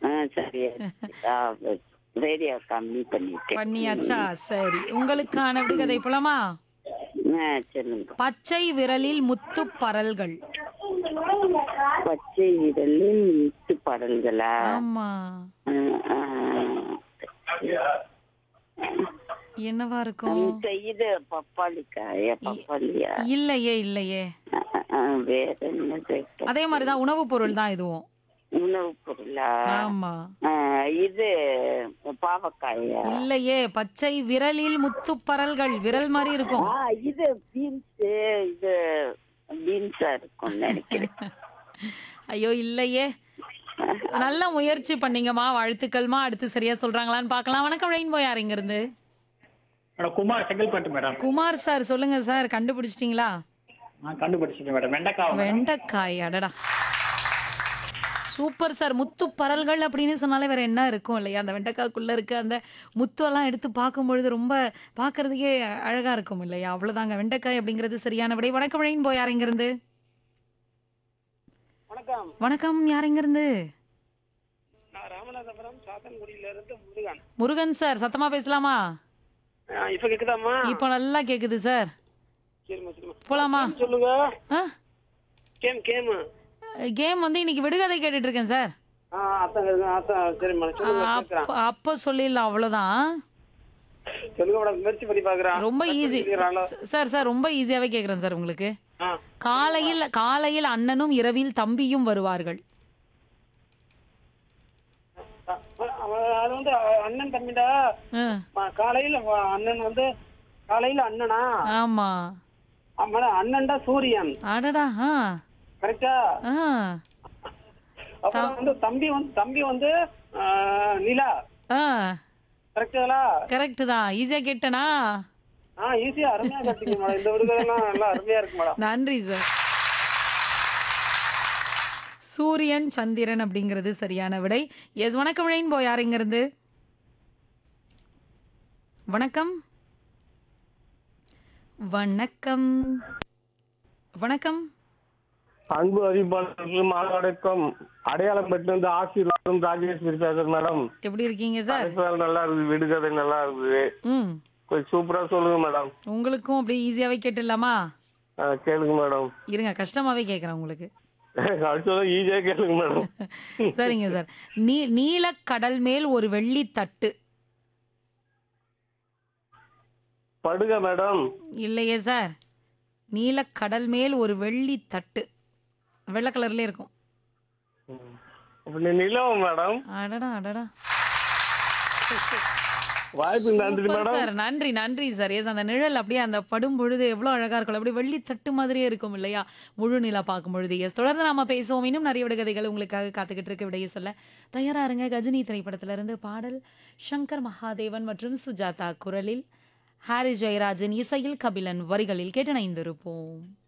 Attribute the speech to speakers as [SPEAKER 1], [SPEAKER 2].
[SPEAKER 1] ஆ சரி ரேடியோ கம்மி பண்ணிட்டேன்
[SPEAKER 2] பண்ணியாச்சா சரி உங்களுக்கான விடுகதை புலமா
[SPEAKER 1] ஆ சொல்லுங்க
[SPEAKER 2] பச்சை விரலில் முத்து பரல்கள்
[SPEAKER 1] பச்சை விரலில் முத்து படல்களா
[SPEAKER 2] ஆமா
[SPEAKER 1] ஆ, ஆ.
[SPEAKER 2] என்னவா இருக்கும்
[SPEAKER 1] இந்த இது பப்பாளிக்காயா பப்பாளியா
[SPEAKER 2] இல்லையே இல்லையே
[SPEAKER 1] ஆ, ஆ, வேற என்னது
[SPEAKER 2] அதே மாதிரிதான் உணவுப் பொருள் தான் இதுவும்
[SPEAKER 1] உணவு பொருளா
[SPEAKER 2] ஆமா
[SPEAKER 1] ஆ, இது பாவக்காயா
[SPEAKER 2] இல்லையே பச்சை விரலில் முத்து பரல்கள் விரல் மாதிரி இருக்கும்
[SPEAKER 1] ஆ இது பீன்ஸ் இது பீன்ஸா இருக்கும் நினைக்கிறேன்
[SPEAKER 2] ஐயோ இல்லையே நல்ல முயற்சி பண்ணீங்கம்மா வாழ்த்துக்கள்மா அடுத்து சரியா சொல்றாங்களான்னு பார்க்கலாம் வணக்கம் ரெயின்போ யார் இங்க இருந்து
[SPEAKER 3] madam Kumar Chengalpattu madam
[SPEAKER 2] Kumar sir சொல்லுங்க சார் கண்டுபிடிச்சிட்டீங்களா
[SPEAKER 3] நான் கண்டுபிடிச்சிட்டேன் மேடம் வெண்டைக்காய் மேடம்.
[SPEAKER 2] வெண்டைக்காய் அடடா சூப்பர் சார் முத்து பரல்கள் அப்படின்னு சொன்னாலே வேற என்ன இருக்கும் இல்லையா அந்த வெண்டைக்காய்க்குள்ள இருக்க அந்த முத்தெல்லாம் எடுத்து பார்க்கும் பொழுது ரொம்ப பார்க்கறதுக்கே அழகா இருக்கும் இல்லையா அவ்வளவுதாங்க வெண்டைக்காய் அப்படிங்கிறது சரியான விடை வணக்கம் ரெயின்போ யார் இங்க இருந்து
[SPEAKER 4] வணக்கம்
[SPEAKER 2] வணக்கம் யார் இங்க இருந்து
[SPEAKER 4] நான் ராமநாதபுரம் சாத்தன்குடியில இருந்து முருகன்
[SPEAKER 2] முருகன் சார் சத்தமா பேசலாமா
[SPEAKER 4] ஆ, இப்ப கேக்குதாம்மா
[SPEAKER 2] இப்போ நல்லா கேக்குது சார்
[SPEAKER 4] சரிம்மா சரிம்மா
[SPEAKER 2] போலாமா
[SPEAKER 4] சொல்லுங்க
[SPEAKER 2] ஆ
[SPEAKER 4] கேம் கேம்
[SPEAKER 2] கேம் வந்து இன்னைக்கு விடுகதை கேட்டுட்டு இருக்கேன் சார்
[SPEAKER 4] ஆ அத்தான் இருக்கு, அத்தான் சரிம்மா சொல்லுங்க கேக்குறேன்
[SPEAKER 2] அப்ப அப்ப சொல்லிடலாம் அவ்வளவுதான்
[SPEAKER 4] சொல்லுங்க மேடம் முயற்சி பண்ணி பாக்குறேன்
[SPEAKER 2] ரொம்ப ஈஸி
[SPEAKER 4] கேக்குறாங்களா?
[SPEAKER 2] சார் சார் ரொம்ப ஈஸியாவே கேக்குறேன் சார் உங்களுக்கு
[SPEAKER 4] ஆ
[SPEAKER 2] காலையில் காலையில் அண்ணனும் இரவில் தம்பியும் வருவார்கள்
[SPEAKER 4] அ- அவ- அது வந்து அ- அண்ணன் தம்பிடா
[SPEAKER 2] ஆ,
[SPEAKER 4] ம- காலையில வ- அண்ணன் வந்து காலையில அண்ணனா
[SPEAKER 2] ஆமா
[SPEAKER 4] ஆமா அண்ணன்டா சூரியன்
[SPEAKER 2] அடடா ஆ
[SPEAKER 4] கரெக்டா
[SPEAKER 2] ஆ
[SPEAKER 4] அப்புறம் வந்து தம்பி வந்து தம்பி வந்து ஆ, நிலா
[SPEAKER 2] ஆ
[SPEAKER 4] கரெக்டுங்களா
[SPEAKER 2] கரெக்ட் தான் ஈஸியா கேட்டனா
[SPEAKER 4] ஆ ஈஸியா அருமையா கட்டிங்க மேடம் இந்த விடுதலாம் நல்லா அருமையா இருக்கு மேடம்
[SPEAKER 2] நன்றி சார் சூரியன் சந்திரன் அப்படிங்கிறது சரியான விடை எஸ் வணக்கம் ரெயின்போ யார் இங்க இருந்து வணக்கம் வணக்கம் வணக்கம்
[SPEAKER 5] அன்பு அறிவிப்பாளர்களுக்கு மாணவருக்கும் அடையாளம் பெற்று வந்து ஆசீர்வாதம் ராஜேஸ்வரி பேசுறேன் மேடம்
[SPEAKER 2] எப்படி இருக்கீங்க சார்
[SPEAKER 5] தலைப்புகள் நல்லா இருக்குது விடுகதை நல்லா இருக்குது
[SPEAKER 2] ம்
[SPEAKER 5] கொஞ்சம் சூப்பரா சொல்லுங்க மேடம்
[SPEAKER 2] உங்களுக்கும் அப்படியே ஈஸியாவே கேட்டுடலாமா
[SPEAKER 5] ஆ, கேளுங்க மேடம்
[SPEAKER 2] இருங்க கஷ்டமாவே கேட்குறேன் உங்களுக்கு
[SPEAKER 5] அடுத்ததான் ஈஸியா கேளுங்க மேடம்
[SPEAKER 2] சரிங்க சார் நீ நீலக்கடல் மேல் ஒரு வெள்ளி தட்டு
[SPEAKER 5] படுக மேடம்
[SPEAKER 2] இல்லையே சார் நீலக்கடல் மேல் ஒரு வெள்ளி தட்டு வெள்ளை கலர்ல இருக்கும்
[SPEAKER 5] அப்படி நிலவும் மேடம்
[SPEAKER 2] அடடா அடடா
[SPEAKER 5] வாய்ப்பு நன்றி
[SPEAKER 2] சூப்பர்
[SPEAKER 5] மேடம்
[SPEAKER 2] சார் நன்றி நன்றி சார் எஸ் அந்த நிழல் அப்படியே அந்த படும் பொழுது எவ்வளோ அழகா இருக்கும் அப்படியே வெள்ளி தட்டு மாதிரியே இருக்கும் இல்லையா முழு நிலா பார்க்கும் பொழுது எஸ் தொடர்ந்து நாம பேசுவோம் இன்னும் நிறைய விடுகதைகள் உங்களுக்காக காத்துக்கிட்டு இருக்க விடையை சொல்ல தயாரா இருங்க கஜினி திரைப்படத்துல இருந்து பாடல் சங்கர் மகாதேவன் மற்றும் சுஜாதா குரலில் ஹாரி ஜெயராஜன் இசையில் கபிலன் வரிகளில் கேட்டு இணைந்திருப்போம்